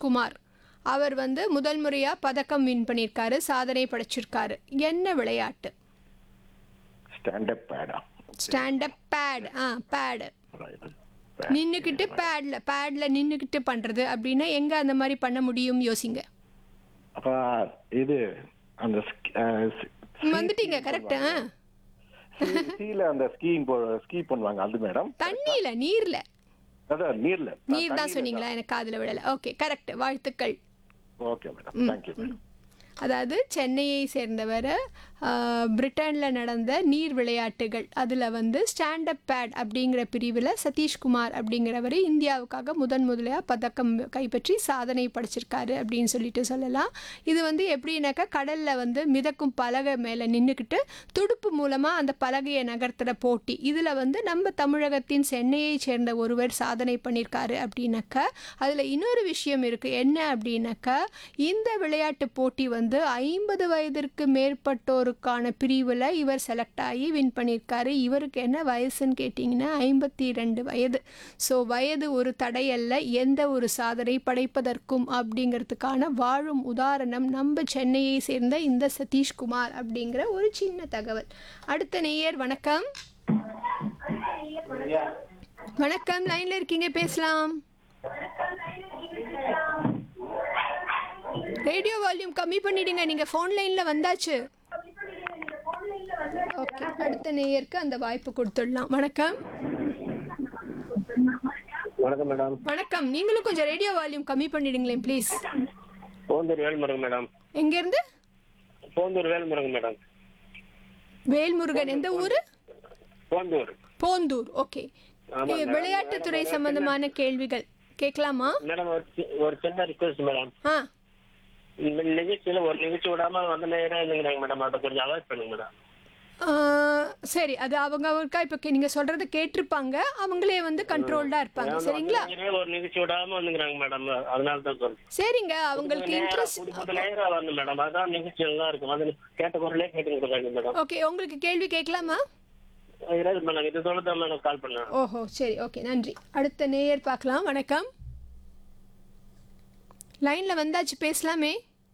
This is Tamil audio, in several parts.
சதீஷ்குமார் அவர் வந்து முதல் முறையாக பதக்கம் வின் பண்ணியிருக்காரு சாதனை படைச்சிருக்காரு என்ன விளையாட்டு ஸ்டாண்டப் பேடா ஸ்டாண்டப் பேட் ஆ பேடு நின்றுக்கிட்டு பேடில் பேடில் நின்றுக்கிட்டு பண்ணுறது அப்படின்னா எங்கே அந்த மாதிரி பண்ண முடியும் யோசிங்க அப்ப இது அந்த sk- அஹ் sk- வந்துட்டீங்க கரெக்டா ski- skiல அந்த ஸ்கீயிங் ஸ்கீ பண்ணுவாங்க அது மேடம் தண்ணியில் நீரில் அதான் நீர்ல நீர் தான் சொன்னீங்களா எனக்கு காதில் விடலை ஓகே கரெக்ட் வாழ்த்துக்கள் ஓகே மேடம் தேங்க்யூ மேடம் அதாவது சென்னையை சேர்ந்தவர் பிரிட்டனில் நடந்த நீர் விளையாட்டுகள் அதில் வந்து ஸ்டாண்டப் பேட் அப்படிங்கிற பிரிவில் சதீஷ்குமார் அப்படிங்கிறவர் இந்தியாவுக்காக முதன் முதலையாக பதக்கம் கைப்பற்றி சாதனை படைச்சிருக்காரு அப்படின்னு சொல்லிட்டு சொல்லலாம் இது வந்து எப்படின்னாக்கா கடலில் வந்து மிதக்கும் பலகை மேலே நின்றுக்கிட்டு துடுப்பு மூலமாக அந்த பலகையை நகர்த்துற போட்டி இதில் வந்து நம்ம தமிழகத்தின் சென்னையை சேர்ந்த ஒருவர் சாதனை பண்ணியிருக்காரு அப்படின்னாக்கா அதில் இன்னொரு விஷயம் இருக்குது என்ன அப்படின்னாக்கா இந்த விளையாட்டு போட்டி வந்து ஐம்பது வயதிற்கு மேற்பட்டோருக்கான பிரிவில் இவர் செலக்ட் ஆகி வின் பண்ணியிருக்காரு இவருக்கு என்ன வயசுன்னு கேட்டிங்கன்னா ஐம்பத்தி ரெண்டு வயது ஸோ வயது ஒரு தடையல்ல எந்த ஒரு சாதனை படைப்பதற்கும் அப்படிங்கிறதுக்கான வாழும் உதாரணம் நம்ம சென்னையை சேர்ந்த இந்த சதீஷ்குமார் அப்படிங்கிற ஒரு சின்ன தகவல் அடுத்த நேயர் வணக்கம் வணக்கம் லைன்ல இருக்கீங்க பேசலாம் ரேடியோ வால்யூம் கம்மி பண்ணிடுங்க நீங்க ஃபோன் லைன்ல வந்தாச்சு ஓகே அடுத்த நேயருக்கு அந்த வாய்ப்பு கொடுத்துடலாம் வணக்கம் வணக்கம் மேடம் வணக்கம் நீங்களும் கொஞ்சம் ரேடியோ வால்யூம் கம்மி பண்ணிடுங்களேன் ப்ளீஸ் போந்தூர் வேல்முருகன் மேடம் எங்கேருந்து போந்தூர் வேல்முருகன் மேடம் வேல்முருகன் எந்த ஊர் போந்தூர் போந்தூர் ஓகே ஆமா, மேடம். விளையாட்டுத்துறை சம்பந்தமான கேள்விகள் கேட்கலாமா மேடம் ஒரு சி- ஒரு சின்ன ரிக்வஸ்ட் மேடம் ஆ இந்த நிகழ்ச்சியில ஒரு நிகழ்ச்சி விடாம வந்த நேரம் இல்லைங்கிறாங்க மேடம் அதை கொஞ்சம் அவாய்ட் பண்ணுங்க மேடம் ஆ, சரி அது அவங்க அவருக்கா இப்போ நீங்கள் சொல்கிறத கேட்டிருப்பாங்க அவங்களே வந்து கண்ட்ரோல்டாக இருப்பாங்க சரிங்களா நேரம் ஒரு நிகழ்ச்சி விடாம வந்துங்கிறாங்க மேடம் அதனால தான் சொல்றேன் சரிங்க அவங்களுக்கு இன்ட்ரெஸ்ட் குடும்பத்து நேரம் வரணும் மேடம் அதான் நிகழ்ச்சி நல்லா இருக்கும் அது கேட்ட குரலே கேட்டு கொடுக்காங்க மேடம் ஓகே உங்களுக்கு கேள்வி கேட்கலாமா இராது மேடம் இது சொல்ல தான் மேடம் கால் பண்ணேன் ஓஹோ சரி ஓகே நன்றி அடுத்த நேயர் பார்க்கலாம் வணக்கம் லைனில் வந்தாச்சு பேசலாமே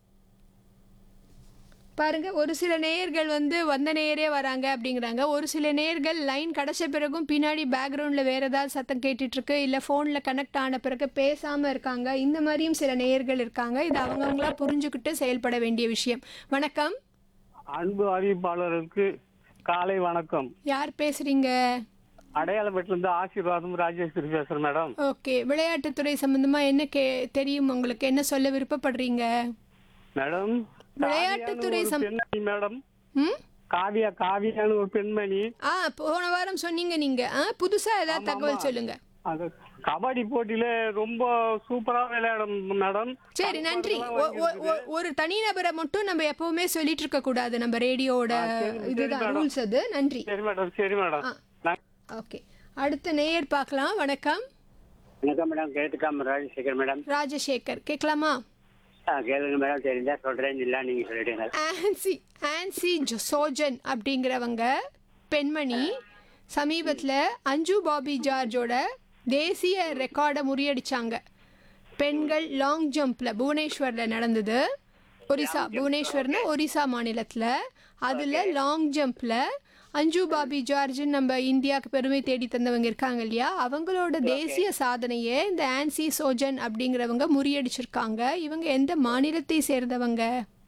பாருங்க ஒரு சில நேயர்கள் வந்து வந்த நேயரே வராங்க அப்படிங்கிறாங்க ஒரு சில நேயர்கள் லைன் கிடைச்ச பிறகும் பின்னாடி பேக்ரவுண்டில் வேற ஏதாவது சத்தம் கேட்டுட்டு இருக்கு இல்லை ஃபோனில் கனெக்ட் ஆன பிறகு பேசாமல் இருக்காங்க இந்த மாதிரியும் சில நேயர்கள் இருக்காங்க இது அவங்கவுங்களா புரிஞ்சுக்கிட்டு செயல்பட வேண்டிய விஷயம் வணக்கம் அன்பு அறிவிப்பாளருக்கு காலை வணக்கம் யார் பேசுறீங்க அடையாளப்பட்டிலிருந்து ஆசீர்வாதம் ராஜேஸ்வரி பேசுறேன் மேடம் ஓகே விளையாட்டுத்துறை சம்பந்தமா என்ன கே தெரியும் உங்களுக்கு என்ன சொல்ல விருப்பப்படுறீங்க மேடம் விளையாட்டுத்துறை காவியான்னு ஒரு சம்- பெண்மணி மேடம் ம் காவியா காவியான்னு ஒரு பெண்மணி ஆ போன வாரம் சொன்னீங்க நீங்க ஆ புதுசா ஏதாவது தகவல் சொல்லுங்க அது கபடி போட்டியில ரொம்ப சூப்பரா விளையாடும் மேடம் சரி நன்றி ஒ- ஒ- ஒ- ஒரு தனிநபரை மட்டும் நம்ம எப்பவுமே சொல்லிட்டு இருக்க கூடாது நம்ம ரேடியோட இதுதான் ரூல்ஸ் அது நன்றி சரி மேடம் சரி மேடம் நான் ஓகே அடுத்த நேயர் பார்க்கலாம் வணக்கம் வணக்கம் மேடம் கேட்டுக்காம ராஜசேகர் மேடம் ராஜசேகர் கேட்கலாமா ஆ கேளுங்க மேடம் தெரிஞ்சா சொல்றேன் இல்ல நீங்க சொல்லிடுங்க ஆன்சி ஆன்சி ஜொ- சோஜன் அப்படிங்கிறவங்க பெண்மணி சமீபத்தில் அஞ்சு பாபி ஜார்ஜோட தேசிய ரெக்கார்டை முறியடிச்சாங்க பெண்கள் லாங் ஜம்ப்பில் புவனேஸ்வரில் நடந்தது ஒரிசா புவனேஸ்வர்னு ஒரிசா மாநிலத்தில் அதில் லாங் ஜம்ப்பில் அஞ்சு பாபி ஜார்ஜ்னு நம்ம இந்தியாவுக்கு பெருமை தேடி தந்தவங்க இருக்காங்க இல்லையா அவங்களோட தேசிய சாதனையை இந்த ஆன்சி சோஜன் அப்படிங்கிறவங்க முறியடிச்சிருக்காங்க இவங்க எந்த மாநிலத்தை சேர்ந்தவங்க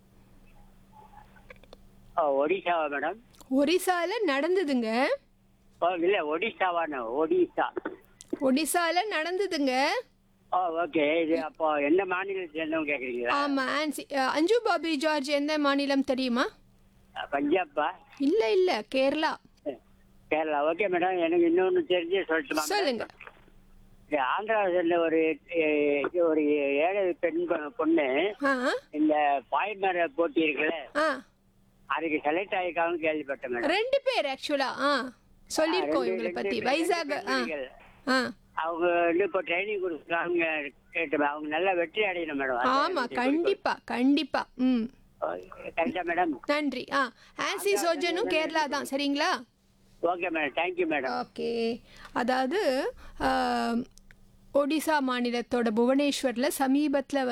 ஓ, ஒடிசாவா மேடம் ஒரிசால நடந்ததுங்க ஓ இல்ல ஒடிசாவான ஒடிசா ஒடிசால நடந்ததுங்க ஓ ஓகே இது அப்போ எந்த மாநிலத்தை சேர்ந்தவங்க கேக்குறீங்களா ஆமா ஆன்சி அஹ், அஞ்சு பாபி ஜார்ஜ் எந்த மாநிலம் தெரியுமா பஞ்சாப்பா இல்ல இல்ல கேரளா கேரளா ஓகே மேடம் எனக்கு இன்னொன்னு தெரிஞ்சு சொல்லட்டுமா சொல்லுங்க இது ஆந்திரா சேர்ந்த ஒரு எ- ஒரு ஏழை பெண் பொ- பொண்ணு ஆ இந்த பாய்மர போட்டி இருக்குல்ல ஆ அதுக்கு செலக்ட் ஆயிருக்காங்கன்னு கேள்விப்பட்டேன் மேடம் ரெண்டு பேர் ஆக்சுவலா ஆ சொல்லியிருக்கோம் ரெண்டு- இவங்களை ரெண்டு பத்தி பேர், வைசாக் ரெண்டு ஆ பெண்கள். ஆ அவங்க வந்து இப்போ ட்ரைனிங் கொடுக்குறாங்க கேட்டு அவங்க நல்லா வெற்றி அடையணும் மேடம் ஆமா கண்டிப்பா கண்டிப்பா ம் கரெக்டா மேடம் நன்றி ஆ ஆன்சி சோஜனும் கேரளா தான் சரிங்களா okay madam thank you madam okay அதாவது ஆ, ஒடிசா மாநிலத்தோட புவனேஸ்வரில் சமீபத்தில்